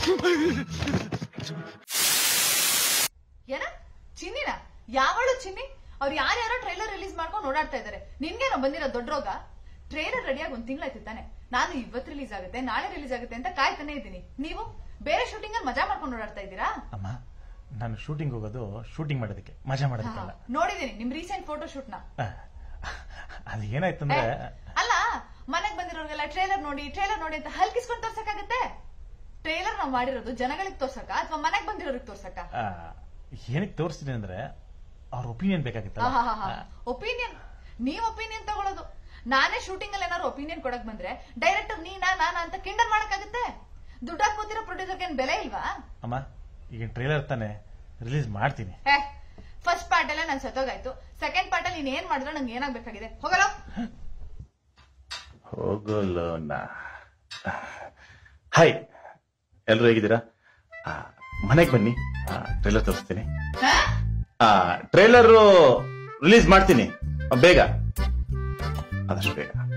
ಏನ ಚಿನ್ನಿನ ಯಾವಳು ಚಿನ್ನಿ ಅವ್ರು ಯಾರ್ಯಾರೋ ಟ್ರೈಲರ್ ರಿಲೀಸ್ ಮಾಡ್ಕೊಂಡು ಓಡಾಡ್ತಾ ಇದಾರೆ ನಿನ್ಗೇನೋ ಬಂದಿರೋ ದೊಡ್ಡ ರೋಗ ಟ್ರೈಲರ್ ರೆಡಿಯಾಗಿ ಒಂದ್ ತಿಂಗಳಾಯ್ತು ತಾನೆ ನಾನು ಇವತ್ತು ರಿಲೀಸ್ ಆಗುತ್ತೆ ನಾಳೆ ರಿಲೀಸ್ ಆಗುತ್ತೆ ಅಂತ ಕಾಯ್ತಾನೆ ಇದ್ದೀನಿ ನೀವು ಬೇರೆ ಶೂಟಿಂಗ್ ಅಲ್ಲಿ ಮಜಾ ಮಾಡ್ಕೊಂಡು ಓಡಾಡ್ತಾ ಇದ್ದೀರಾ ಅಮ್ಮ ನಾನು ಶೂಟಿಂಗ್ ಹೋಗೋದು ಶೂಟಿಂಗ್ ಮಾಡೋದಕ್ಕೆ ಮಜಾ ಮಾಡೋದಕ್ಕಲ್ಲ ನೋಡಿದೀನಿ ನಿಮ್ ರೀಸೆಂಟ್ ಫೋಟೋ ಶೂಟ್ ನ ಆ, ಅದು ಏನಾಯ್ತಂದ್ರೆ ಅಲ್ಲ ಮನೆಗ್ ಬಂದಿರೋರ್ಗೆಲ್ಲ ಟ್ರೇಲರ್ ನೋಡಿ ಟ್ರೇಲರ್ ನೋಡಿ ಅಂತ ಹಲ್ಕಿಸ್ಕೊಂಡ್ ತೋರ್ಸಕ್ಕಾಗತ್ತೆ ಟ್ರೇಲರ್ ನಾವ್ ಮಾಡಿರೋದು ಜನಗಳಿಗೆ ತೋರ್ಸಕ ಅಥವಾ ಮನೆಗ್ ಬಂದಿರೋರಿಗೆ ತೋರ್ಸಕ ಆ, ಏನಕ್ಕೆ ತೋರಿಸ್ತೀನಿ ಅಂದ್ರೆ ಅವ್ರ ಒಪಿನಿಯನ್ ಬೇಕಾಗಿತ್ತಲ್ಲ ಆ, ಒಪಿನಿಯನ್ ನೀವ್ ಒಪಿನಿಯನ್ ತಗೊಳ್ಳೋದು ನಾನೇ ಶೂಟಿಂಗ್ ಅಲ್ಲಿ ಏನಾದ್ರು ಒಪಿನಿಯನ್ ಕೊಡಕ್ ಬಂದ್ರೆ ಡೈರೆಕ್ಟರ್ ನೀನಾ ನಾನಾ ಅಂತ ಕಿಂಡಲ್ ಮಾಡಕ್ಕಾಗತ್ತೆ ದುಡ್ಡು ಹಾಕೋತಿರೋ ಪ್ರೊಡ್ಯೂಸರ್ಗೆ ಏನ್ ಬೆಲೆ ಇಲ್ವಾ ಅಮ್ಮ ಈಗ ಟ್ರೈಲರ್ ತಾನೆ ರಿಲೀಸ್ ಮಾಡ್ತೀನಿ ಹೇ ಫಸ್ಟ್ ಪಾರ್ಟ್ ಎಲ್ಲ ನನ್ ಸತ್ತೋಗಾಯ್ತು ಸೆಕೆಂಡ್ ಪಾರ್ಟ್ ಅಲ್ಲಿ ನೀನ್ ಏನ್ ಮಾಡಿದ್ರೆ ನಂಗೆ ಏನಾಗ್ಬೇಕಾಗಿದೆ ಹೋಗಲ್ಲ ಹೋಗಲೋನ ಹಾಯ್ ಎಲ್ರು ಹೇಗಿದ್ದೀರಾ ಮನೆಗೆ ಬನ್ನಿ ಟ್ರೈಲರ್ ತೋರಿಸ್ತೀನಿ ಟ್ರೈಲರ್ ರಿಲೀಸ್ ಮಾಡ್ತೀನಿ ಆ, ಬೇಗ ಆದಷ್ಟು ಬೇಗ